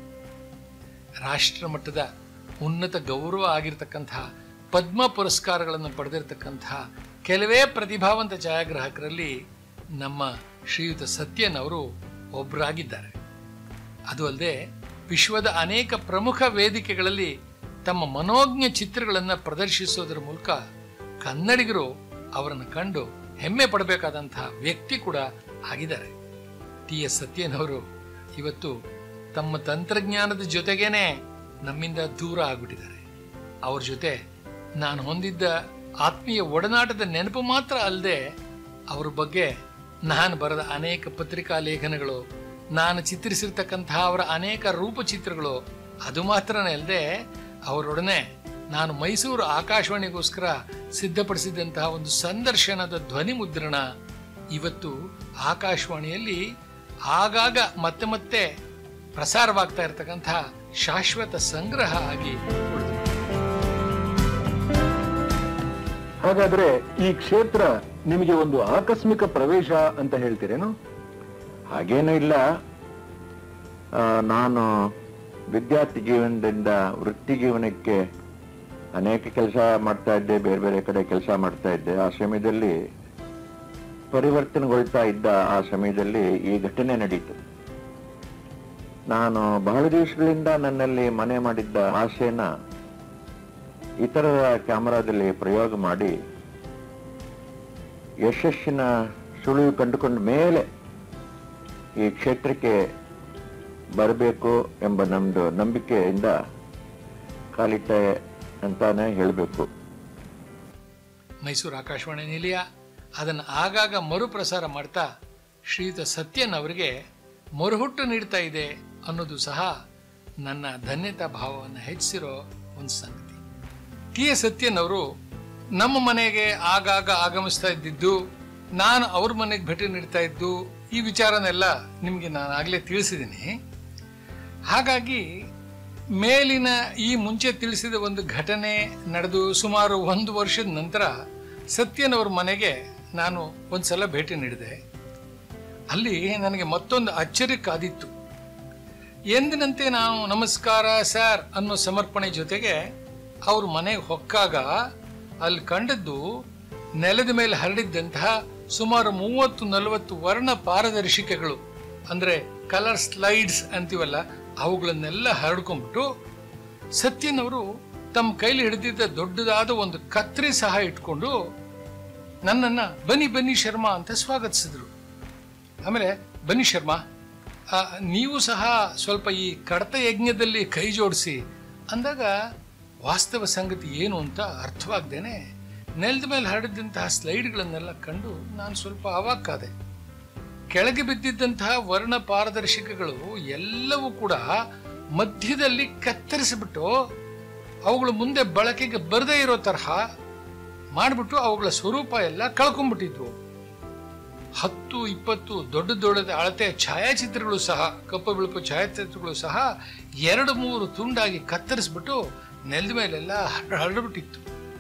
A: ರಾಷ್ಟ್ರ ಮಟ್ಟದ ಉನ್ನತ ಗೌರವ ಆಗಿರ್ತಕ್ಕಂತಹ ಪದ್ಮ ಪುರಸ್ಕಾರಗಳನ್ನು ಪಡೆದಿರತಕ್ಕಂತಹ ಕೆಲವೇ ಪ್ರತಿಭಾವಂತ ಛಾಯಾಗ್ರಾಹಕರಲ್ಲಿ ನಮ್ಮ ಶ್ರೀಯುತ ಸತ್ಯನ್ ಅವರು ಒಬ್ಬರಾಗಿದ್ದಾರೆ ಅದು ಅಲ್ಲದೆ ವಿಶ್ವದ ಅನೇಕ ಪ್ರಮುಖ ವೇದಿಕೆಗಳಲ್ಲಿ ತಮ್ಮ ಮನೋಜ್ಞ ಚಿತ್ರಗಳನ್ನು ಪ್ರದರ್ಶಿಸೋದರ ಮೂಲಕ ಕನ್ನಡಿಗರು ಅವರನ್ನು ಕಂಡು ಹೆಮ್ಮೆ ಪಡಬೇಕಾದಂತಹ ವ್ಯಕ್ತಿ ಕೂಡ ಆಗಿದ್ದಾರೆ ಟಿ ಎಸ್ ಸತ್ಯನ್ ಅವರು ಇವತ್ತು ತಮ್ಮ ತಂತ್ರಜ್ಞಾನದ ಜೊತೆಗೇನೆ ನಮ್ಮಿಂದ ದೂರ ಆಗ್ಬಿಟ್ಟಿದ್ದಾರೆ ಅವ್ರ ಜೊತೆ ನಾನು ಹೊಂದಿದ್ದ ಆತ್ಮೀಯ ಒಡನಾಟದ ನೆನಪು ಮಾತ್ರ ಅಲ್ಲದೆ ಅವ್ರ ಬಗ್ಗೆ ನಾನು ಬರೆದ ಅನೇಕ ಪತ್ರಿಕಾ ಲೇಖನಗಳು ನಾನು ಚಿತ್ರಿಸಿರ್ತಕ್ಕಂತಹ ಅವರ ಅನೇಕ ರೂಪಚಿತ್ರಗಳು ಅದು ಮಾತ್ರನೇ ಅಲ್ಲದೆ ಅವರೊಡನೆ ನಾನು ಮೈಸೂರು ಆಕಾಶವಾಣಿಗೋಸ್ಕರ ಸಿದ್ಧಪಡಿಸಿದಂತಹ ಒಂದು ಸಂದರ್ಶನದ ಧ್ವನಿ ಮುದ್ರಣ ಇವತ್ತು ಆಕಾಶವಾಣಿಯಲ್ಲಿ ಆಗಾಗ ಮತ್ತೆ ಮತ್ತೆ ಪ್ರಸಾರವಾಗ್ತಾ ಇರತಕ್ಕಂತಹ ಶಾಶ್ವತ ಸಂಗ್ರಹ ಆಗಿ ಉಳಿದಿದೆ
B: ಹಾಗಾದ್ರೆ ಈ ಕ್ಷೇತ್ರ ನಿಮಗೆ ಒಂದು ಆಕಸ್ಮಿಕ ಪ್ರವೇಶ ಅಂತ ಹೇಳ್ತೀರೇನು
C: ಹಾಗೇನೂ ಇಲ್ಲ ಆ, ನಾನು ವಿದ್ಯಾರ್ಥಿ ಜೀವನದಿಂದ ವೃತ್ತಿ ಜೀವನಕ್ಕೆ ಅನೇಕ ಕೆಲಸ ಮಾಡ್ತಾ ಇದ್ದೆ ಬೇರೆ ಬೇರೆ ಕಡೆ ಕೆಲಸ ಮಾಡ್ತಾ ಇದ್ದೆ ಆ ಸಮಯದಲ್ಲಿ ಪರಿವರ್ತನೆಗೊಳ್ತಾ ಇದ್ದ ಆ ಸಮಯದಲ್ಲಿ ಈ ಘಟನೆ ನಡೀತು ನಾನು ಬಹಳ ದಿವಸಗಳಿಂದ ನನ್ನಲ್ಲಿ ಮನೆ ಮಾಡಿದ್ದ ಆಸೆನ ಇತರರ ಕ್ಯಾಮರಾದಲ್ಲಿ ಪ್ರಯೋಗ ಮಾಡಿ ಯಶಸ್ಸಿನ ಸುಳಿವು ಕಂಡುಕೊಂಡ ಮೇಲೆ ಈ ಕ್ಷೇತ್ರಕ್ಕೆ ಬರಬೇಕು ಎಂಬ ನಮ್ದು ನಂಬಿಕೆಯಿಂದ ಕಾಲಿಟ್ಟೆ ಅಂತಾನೆ ಹೇಳಬೇಕು
A: ಮೈಸೂರು ಆಕಾಶವಾಣಿ ನಿಲಯ ಅದನ್ನು ಆಗಾಗ ಮರುಪ್ರಸಾರ ಮಾಡ್ತಾ ಶ್ರೀಯುತ ಸತ್ಯನ್ ಅವರಿಗೆ ಮರುಹುಟ್ಟು ನೀಡ್ತಾ ಇದೆ ಅನ್ನೋದು ಸಹ ನನ್ನ ಧನ್ಯತಾ ಭಾವವನ್ನು ಹೆಚ್ಚಿಸಿರೋ ಒಂದು ಸಂಗತಿ ಟಿ ಎಸ್ ಸತ್ಯನ್ ಅವರು ನಮ್ಮ ಮನೆಗೆ ಆಗಾಗ ಆಗಮಿಸ್ತಾ ಇದ್ದಿದ್ದು ನಾನು ಅವ್ರ ಮನೆಗೆ ಭೇಟಿ ನೀಡ್ತಾ ಇದ್ದು ಈ ವಿಚಾರನೆಲ್ಲ ನಿಮಗೆ ನಾನು ಆಗಲೇ ತಿಳಿಸಿದ್ದೀನಿ ಹಾಗಾಗಿ ಮೇಲಿನ ಈ ಮುಂಚೆ ತಿಳಿಸಿದ ಒಂದು ಘಟನೆ ನಡೆದು ಸುಮಾರು ಒಂದು ವರ್ಷದ ನಂತರ ಸತ್ಯನವರ ಮನೆಗೆ ನಾನು ಒಂದ್ಸಲ ಭೇಟಿ ನೀಡಿದೆ ಅಲ್ಲಿ ನನಗೆ ಮತ್ತೊಂದು ಅಚ್ಚರಿ ಕಾದಿತ್ತು ಎಂದಿನಂತೆ ನಾವು ನಮಸ್ಕಾರ ಸರ್ ಅನ್ನೋ ಸಮರ್ಪಣೆ ಜೊತೆಗೆ ಅವ್ರ ಮನೆಗೆ ಹೊಕ್ಕಾಗ ಅಲ್ಲಿ ಕಂಡದ್ದು ನೆಲದ ಮೇಲೆ ಹರಡಿದ್ದಂತಹ ಸುಮಾರು ಮೂವತ್ತು ನಲವತ್ತು ವರ್ಣ ಪಾರದರ್ಶಿಕೆಗಳು ಅಂದ್ರೆ ಕಲರ್ ಸ್ಲೈಡ್ಸ್ ಅಂತೀವಲ್ಲ ಅವುಗಳನ್ನೆಲ್ಲ ಹರಡ್ಕೊಂಡ್ಬಿಟ್ಟು ಸತ್ಯನ್ ಅವರು ತಮ್ಮ ಕೈಲಿ ಹಿಡಿದಿದ್ದ ದೊಡ್ಡದಾದ ಒಂದು ಕತ್ರಿ ಸಹ ಇಟ್ಕೊಂಡು ನನ್ನನ್ನ ಬನ್ನಿ ಬನ್ನಿ ಶರ್ಮಾ ಅಂತ ಸ್ವಾಗತಿಸಿದ್ರು ಆಮೇಲೆ ಬನ್ನಿ ಶರ್ಮಾ ಆ, ನೀವು ಸಹ ಸ್ವಲ್ಪ ಈ ಕಡತ ಯಜ್ಞದಲ್ಲಿ ಕೈ ಜೋಡಿಸಿ ಅಂದಾಗ ವಾಸ್ತವ ಸಂಗತಿ ಏನು ಅಂತ ಅರ್ಥವಾಗ್ದೇನೆ ನೆಲದ ಮೇಲೆ ಹರಡಿದಂತಹ ಸ್ಲೈಡ್ಗಳನ್ನೆಲ್ಲ ಕಂಡು ನಾನು ಸ್ವಲ್ಪ ಅವಾಕ್ಕಾದೆ ಕೆಳಗೆ ಬಿದ್ದಿದ್ದಂತಹ ವರ್ಣ ಪಾರದರ್ಶಕಗಳು ಎಲ್ಲವೂ ಕೂಡ ಮಧ್ಯದಲ್ಲಿ ಕತ್ತರಿಸಿಬಿಟ್ಟು ಅವುಗಳು ಮುಂದೆ ಬಳಕೆಗೆ ಬರದೇ ಇರೋ ತರಹ ಮಾಡಿಬಿಟ್ಟು ಅವುಗಳ ಸ್ವರೂಪ ಎಲ್ಲ ಕಳ್ಕೊಂಡ್ಬಿಟ್ಟಿದ್ವು ಹತ್ತು ಇಪ್ಪತ್ತು ದೊಡ್ಡ ದೊಡ್ಡದ ಅಳತೆ ಛಾಯಾಚಿತ್ರಗಳು ಸಹ ಕಪ್ಪು ಬಿಳುಪು ಛಾಯಾಚಿತ್ರಗಳು ಸಹ ಎರಡು ಮೂರು ತುಂಡಾಗಿ ಕತ್ತರಿಸ್ಬಿಟ್ಟು ನೆಲದ ಮೇಲೆಲ್ಲ ಹರಡ್ಬಿಟ್ಟಿತ್ತು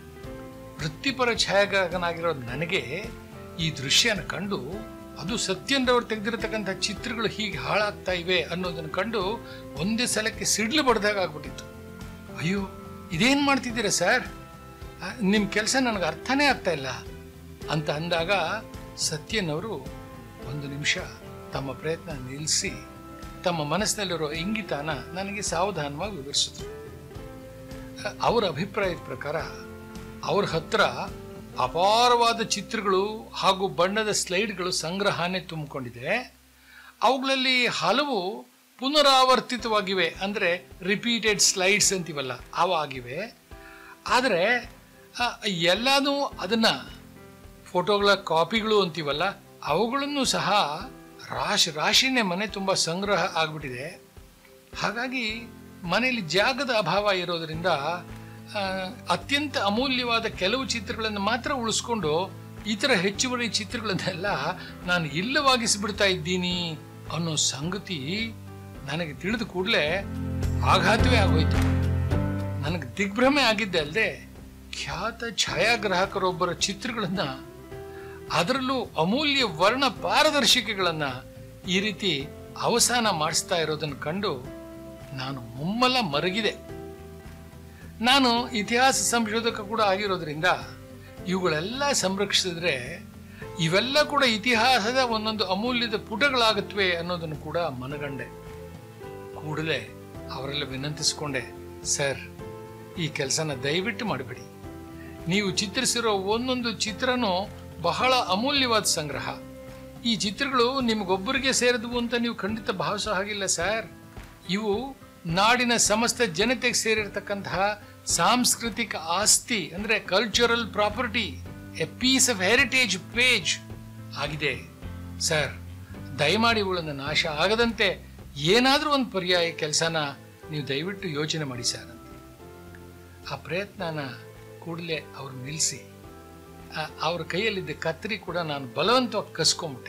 A: ವೃತ್ತಿಪರ ಛಾಯಾಗ್ರಾಹಕನಾಗಿರೋ ನನಗೆ ಈ ದೃಶ್ಯನ ಕಂಡು ಅದು ಸತ್ಯನ್ರವರು ತೆಗೆದಿರತಕ್ಕಂಥ ಚಿತ್ರಗಳು ಹೀಗೆ ಹಾಳಾಗ್ತಾ ಇವೆ ಅನ್ನೋದನ್ನು ಕಂಡು ಒಂದೇ ಸಲಕ್ಕೆ ಸಿಡ್ಲು ಬಡ್ದಾಗ ಆಗ್ಬಿಟ್ಟಿತ್ತು ಅಯ್ಯೋ ಇದೇನ್ ಮಾಡ್ತಿದ್ದೀರಾ ಸರ್ ಆ, ನಿಮ್ ಕೆಲಸ ನನಗೆ ಅರ್ಥನೇ ಆಗ್ತಾ ಇಲ್ಲ ಅಂತ ಅಂದಾಗ ಸತ್ಯನವರು ಒಂದು ನಿಮಿಷ ತಮ್ಮ ಪ್ರಯತ್ನ ನಿಲ್ಲಿಸಿ ತಮ್ಮ ಮನಸ್ಸಿನಲ್ಲಿರೋ ಇಂಗಿತನ ನನಗೆ ಸಾವಧಾನವಾಗಿ ವಿವರಿಸಿದ್ರು ಆ, ಅವರ ಅಭಿಪ್ರಾಯದ ಪ್ರಕಾರ ಅವ್ರ ಹತ್ರ ಅಪಾರವಾದ ಚಿತ್ರಗಳು ಹಾಗೂ ಬಣ್ಣದ ಸ್ಲೈಡ್ಗಳು ಸಂಗ್ರಹಣೆ ತುಂಬಿಕೊಂಡಿದೆ ಅವುಗಳಲ್ಲಿ ಹಲವು ಪುನರಾವರ್ತಿತವಾಗಿವೆ ಅಂದರೆ ರಿಪೀಟೆಡ್ ಸ್ಲೈಡ್ಸ್ ಅಂತೀವಲ್ಲ ಅವು ಆಗಿವೆ ಆದರೆ ಎಲ್ಲನೂ ಅದನ್ನ ಫೋಟೋಗಳ ಕಾಪಿಗಳು ಅಂತೀವಲ್ಲ ಅವುಗಳನ್ನು ಸಹ ರಾಶಿ ರಾಶಿನೇ ಮನೆ ತುಂಬ ಸಂಗ್ರಹ ಆಗ್ಬಿಟ್ಟಿದೆ ಹಾಗಾಗಿ ಮನೆಯಲ್ಲಿ ಜಾಗದ ಅಭಾವ ಇರೋದ್ರಿಂದ ಆ, ಅತ್ಯಂತ ಅಮೂಲ್ಯವಾದ ಕೆಲವು ಚಿತ್ರಗಳನ್ನು ಮಾತ್ರ ಉಳಿಸ್ಕೊಂಡು ಇತರ ಹೆಚ್ಚುವರಿ ಚಿತ್ರಗಳನ್ನೆಲ್ಲ ನಾನು ಇಲ್ಲವಾಗಿಸಿಬಿಡ್ತಾ ಇದ್ದೀನಿ ಅನ್ನೋ ಸಂಗತಿ ನನಗೆ ತಿಳಿದ ಕೂಡಲೇ ಆಘಾತವೇ ಆಗೋಯ್ತು ನನಗೆ ದಿಗ್ಭ್ರಮೆ ಆಗಿದ್ದೆ ಅಲ್ಲದೆ ಖ್ಯಾತ ಛಾಯಾಗ್ರಾಹಕರೊಬ್ಬರ ಚಿತ್ರಗಳನ್ನ ಅದರಲ್ಲೂ ಅಮೂಲ್ಯ ವರ್ಣ ಪಾರದರ್ಶಿಕೆಗಳನ್ನ ಈ ರೀತಿ ಅವಸಾನ ಮಾಡಿಸ್ತಾ ಇರೋದನ್ನು ಕಂಡು ನಾನು ಮುಮ್ಮಲ ಮರಗಿದೆ ನಾನು ಇತಿಹಾಸ ಸಂಶೋಧಕ ಕೂಡ ಆಗಿರೋದ್ರಿಂದ ಇವುಗಳೆಲ್ಲ ಸಂರಕ್ಷಿಸಿದ್ರೆ ಇವೆಲ್ಲ ಕೂಡ ಇತಿಹಾಸದ ಒಂದೊಂದು ಅಮೂಲ್ಯದ ಪುಟಗಳಾಗುತ್ತವೆ ಅನ್ನೋದನ್ನು ಕೂಡ ಮನಗಂಡೆ ಕೂಡಲೇ ಅವರೆಲ್ಲ ವಿನಂತಿಸಿಕೊಂಡೆ ಸರ್ ಈ ಕೆಲಸನ ದಯವಿಟ್ಟು ಮಾಡಬೇಡಿ ನೀವು ಚಿತ್ರಿಸಿರೋ ಒಂದೊಂದು ಚಿತ್ರನೂ ಬಹಳ ಅಮೂಲ್ಯವಾದ ಸಂಗ್ರಹ ಈ ಚಿತ್ರಗಳು ನಿಮಗೊಬ್ಬರಿಗೆ ಸೇರಿದವು ಅಂತ ನೀವು ಖಂಡಿತ ಭಾವಿಸೋ ಹಾಗಿಲ್ಲ ಸರ್ ಇವು ನಾಡಿನ ಸಮಸ್ತ ಜನತೆಗೆ ಸೇರಿರ್ತಕ್ಕಂತಹ ಸಾಂಸ್ಕೃತಿಕ ಆಸ್ತಿ ಅಂದ್ರೆ cultural property a piece of heritage page ಆಗಿದೆ ಸರ್ ದಯಮಾಡಿ ಇವುಗಳನ್ನು ನಾಶ ಆಗದಂತೆ ಏನಾದರೂ ಒಂದು ಪರ್ಯಾಯ ಕೆಲಸನ ನೀವು ದಯವಿಟ್ಟು ಯೋಚನೆ ಮಾಡಿ ಸರ್ ಅಂತ ಆ ಪ್ರಯತ್ನನ ಕೂಡಲೇ ಅವ್ರು ನಿಲ್ಲಿಸಿ ಅವ್ರ ಕೈಯಲ್ಲಿದ್ದ ಕತ್ತರಿ ಕೂಡ ನಾನು ಬಲವಂತವಾಗಿ ಕಸ್ಕೊಂಬಿಟ್ಟೆ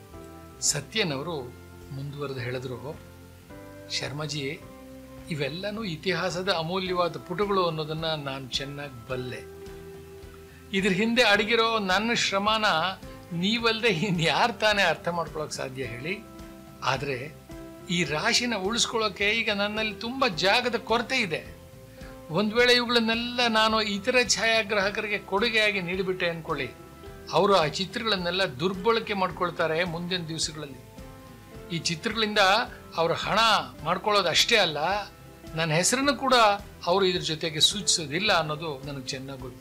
A: ಸತ್ಯನವರು ಮುಂದುವರೆದು ಹೇಳಿದ್ರು ಶರ್ಮಾಜಿ ಇವೆಲ್ಲನೂ ಇತಿಹಾಸದ ಅಮೂಲ್ಯವಾದ ಪುಟಗಳು ಅನ್ನೋದನ್ನ ನಾನು ಚೆನ್ನಾಗಿ ಬಲ್ಲೆ ಇದ್ರ ಹಿಂದೆ ಅಡಗಿರೋ ನನ್ನ ಶ್ರಮನ ನೀವಲ್ಲದೆ ಇನ್ಯಾರು ತಾನೇ ಅರ್ಥ ಮಾಡ್ಕೊಳಕ್ ಸಾಧ್ಯ ಹೇಳಿ ಆದ್ರೆ ಈ ರಾಶಿನ ಉಳಿಸ್ಕೊಳ್ಳೋಕೆ ಈಗ ನನ್ನಲ್ಲಿ ತುಂಬಾ ಜಾಗದ ಕೊರತೆ ಇದೆ ಒಂದ್ ವೇಳೆ ಇವುಗಳನ್ನೆಲ್ಲ ನಾನು ಇತರ ಛಾಯಾಗ್ರಾಹಕರಿಗೆ ಕೊಡುಗೆಯಾಗಿ ನೀಡಿಬಿಟ್ಟೆ ಅನ್ಕೊಳ್ಳಿ ಅವರು ಆ ಚಿತ್ರಗಳನ್ನೆಲ್ಲ ದುರ್ಬಳಕೆ ಮಾಡ್ಕೊಳ್ತಾರೆ ಮುಂದಿನ ದಿವಸಗಳಲ್ಲಿ ಈ ಚಿತ್ರಗಳಿಂದ ಅವರು ಹಣ ಮಾಡ್ಕೊಳ್ಳೋದು ಅಷ್ಟೇ ಅಲ್ಲ ನನ್ನ ಹೆಸರನ್ನು ಕೂಡ ಅವರು ಇದ್ರ ಜೊತೆಗೆ ಸೂಚಿಸೋದಿಲ್ಲ ಅನ್ನೋದು ನನಗೆ ಚೆನ್ನಾಗಿ ಗೊತ್ತು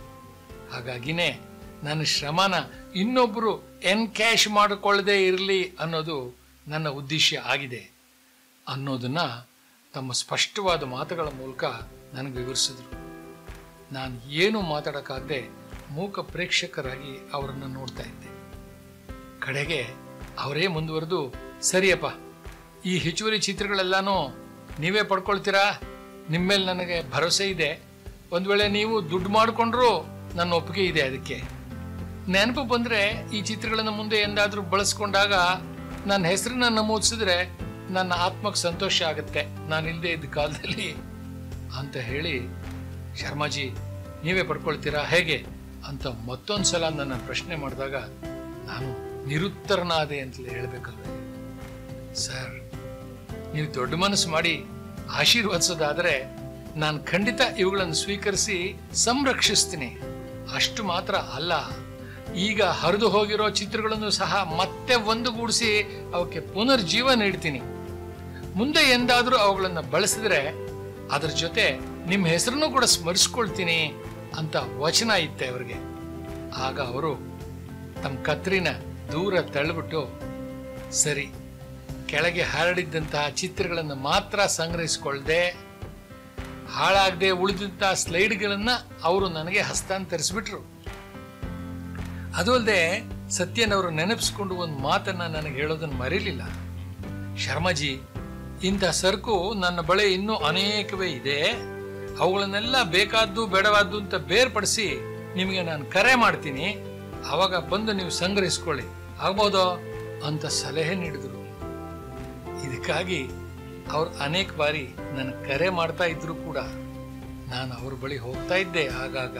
A: ಹಾಗಾಗಿನೇ ನನ್ನ ಶ್ರಮನ ಇನ್ನೊಬ್ಬರು ಎನ್ಕ್ಯಾಶ್ ಮಾಡಿಕೊಳ್ಳದೆ ಇರಲಿ ಅನ್ನೋದು ನನ್ನ ಉದ್ದೇಶ ಆಗಿದೆ ಅನ್ನೋದನ್ನ ತಮ್ಮ ಸ್ಪಷ್ಟವಾದ ಮಾತುಗಳ ಮೂಲಕ ನನಗೆ ವಿವರಿಸಿದ್ರು ನಾನು ಏನು ಮಾತಾಡೋಕ್ಕಾಗದೆ ಮೂಕ ಪ್ರೇಕ್ಷಕರಾಗಿ ಅವರನ್ನು ನೋಡ್ತಾ ಇದ್ದೆ ಕಡೆಗೆ ಅವರೇ ಮುಂದುವರೆದು ಸರಿಯಪ್ಪ ಈ ಹೆಚ್ಚುವರಿ ಚಿತ್ರಗಳೆಲ್ಲಾನು ನೀವೇ ಪಡ್ಕೊಳ್ತೀರಾ ನಿಮ್ಮ ಮೇಲೆ ನನಗೆ ಭರವಸೆ ಇದೆ ಒಂದು ವೇಳೆ ನೀವು ದುಡ್ಡು ಮಾಡಿಕೊಂಡ್ರೂ ನನ್ನ ಒಪ್ಪಿಗೆ ಇದೆ ಅದಕ್ಕೆ ನೆನಪು ಬಂದ್ರೆ ಈ ಚಿತ್ರಗಳನ್ನು ಮುಂದೆ ಎಂದಾದ್ರೂ ಬಳಸ್ಕೊಂಡಾಗ ನನ್ನ ಹೆಸರನ್ನ ನಮೂದಿಸಿದ್ರೆ ನನ್ನ ಆತ್ಮಕ್ಕೆ ಸಂತೋಷ ಆಗುತ್ತೆ ನಾನು ಇಲ್ಲದೆ ಇದ್ದ ಕಾಲದಲ್ಲಿ ಅಂತ ಹೇಳಿ ಶರ್ಮಾಜಿ ನೀವೇ ಪಡ್ಕೊಳ್ತೀರಾ ಹೇಗೆ ಅಂತ ಮತ್ತೊಂದು ಸಲ ನನ್ನ ಪ್ರಶ್ನೆ ಮಾಡಿದಾಗ ನಾನು ನಿರುತ್ತರನಾದೆ ಅಂತಲೇ ಹೇಳ್ಬೇಕಲ್ವೇ ಸರ್ ನೀವು ದೊಡ್ಡ ಮನಸ್ಸು ಮಾಡಿ ಆಶೀರ್ವದಿಸೋದಾದ್ರೆ ನಾನು ಖಂಡಿತ ಇವುಗಳನ್ನು ಸ್ವೀಕರಿಸಿ ಸಂರಕ್ಷಿಸ್ತೀನಿ ಅಷ್ಟು ಮಾತ್ರ ಅಲ್ಲ ಈಗ ಹರಿದು ಹೋಗಿರೋ ಚಿತ್ರಗಳನ್ನು ಸಹ ಮತ್ತೆ ಒಂದುಗೂಡಿಸಿ ಅವಕ್ಕೆ ಪುನರ್ಜೀವ ನೀಡ್ತೀನಿ ಮುಂದೆ ಎಂದಾದರೂ ಅವುಗಳನ್ನು ಬಳಸಿದ್ರೆ ಅದ್ರ ಜೊತೆ ನಿಮ್ಮ ಹೆಸರನ್ನು ಕೂಡ ಸ್ಮರಿಸ್ಕೊಳ್ತೀನಿ ಅಂತ ವಚನ ಇತ್ತೆ ಅವರಿಗೆ ಆಗ ಅವರು ತಮ್ಮ ಕತ್ರಿನ ದೂರ ತಳ್ಳಿಬಿಟ್ಟು ಸರಿ ಕೆಳಗೆ ಹರಡಿದ್ದಂತಹ ಚಿತ್ರಗಳನ್ನು ಮಾತ್ರ ಸಂಗ್ರಹಿಸಿಕೊಳ್ಳದೆ ಹಾಳಾಗದೆ ಉಳಿದಂತಹ ಸ್ಲೈಡ್ಗಳನ್ನ ಅವರು ನನಗೆ ಹಸ್ತಾಂತರಿಸ್ಬಿಟ್ರು ಅದು ಅಲ್ಲದೆ ಸತ್ಯನವರು ನೆನಪಿಸ್ಕೊಂಡು ಒಂದು ಮಾತನ್ನ ನನಗೆ ಹೇಳೋದನ್ನು ಮರೀಲಿಲ್ಲ ಶರ್ಮಾಜಿ ಇಂಥ ಸರಕು ನನ್ನ ಬಳಿ ಇನ್ನೂ ಅನೇಕವೇ ಇದೆ ಅವುಗಳನ್ನೆಲ್ಲ ಬೇಕಾದ್ದು ಬೇಡವಾದ್ದು ಅಂತ ಬೇರ್ಪಡಿಸಿ ನಿಮಗೆ ನಾನು ಕರೆ ಮಾಡ್ತೀನಿ ಆವಾಗ ಬಂದು ನೀವು ಸಂಗ್ರಹಿಸ್ಕೊಳ್ಳಿ ಆಗ್ಬೋದೋ ಅಂತ ಸಲಹೆ ನೀಡಿದ್ರು ಇದಕ್ಕಾಗಿ ಅವ್ರು ಅನೇಕ ಬಾರಿ ನನ್ನ ಕರೆ ಮಾಡ್ತಾ ಇದ್ರು ಕೂಡ ನಾನು ಅವ್ರ ಬಳಿ ಹೋಗ್ತಾ ಇದ್ದೆ ಆಗಾಗ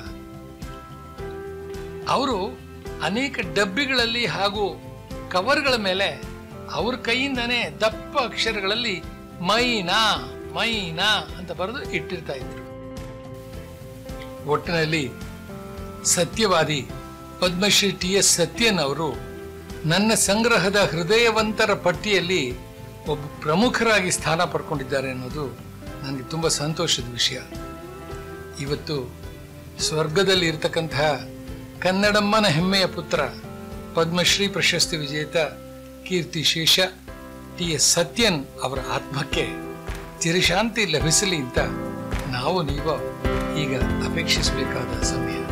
A: ಅವರು ಅನೇಕ ಡಬ್ಬಿಗಳಲ್ಲಿ ಹಾಗೂ ಕವರ್ಗಳ ಮೇಲೆ ಅವ್ರ ಕೈಯಿಂದಾನೇ ದಪ್ಪ ಅಕ್ಷರಗಳಲ್ಲಿ ಮೈನಾ ಮೈನಾ ಅಂತ ಬರೆದು ಇಟ್ಟಿರ್ತಾ ಇದ್ರು ಒಟ್ಟಿನಲ್ಲಿ ಸತ್ಯವಾದಿ ಪದ್ಮಶ್ರೀ ಟಿ ಎಸ್ ಸತ್ಯನ್ ಅವರು ನನ್ನ ಸಂಗ್ರಹದ ಹೃದಯವಂತರ ಪಟ್ಟಿಯಲ್ಲಿ ಒಬ್ಬ ಪ್ರಮುಖರಾಗಿ ಸ್ಥಾನ ಪಡ್ಕೊಂಡಿದ್ದಾರೆ ಅನ್ನೋದು ನನಗೆ ತುಂಬ ಸಂತೋಷದ ವಿಷಯ ಇವತ್ತು ಸ್ವರ್ಗದಲ್ಲಿ ಇರತಕ್ಕಂತಹ ಕನ್ನಡಮ್ಮನ ಹೆಮ್ಮೆಯ ಪುತ್ರ ಪದ್ಮಶ್ರೀ ಪ್ರಶಸ್ತಿ ವಿಜೇತ ಕೀರ್ತಿ ಶೇಷ ಟಿ ಎಸ್ ಸತ್ಯನ್ ಅವರ ಆತ್ಮಕ್ಕೆ ಚಿರಶಾಂತಿ ಲಭಿಸಲಿ ಅಂತ ನಾವು ನೀವು ಈಗ ಅಪೇಕ್ಷಿಸಬೇಕಾದ ಸಮಯ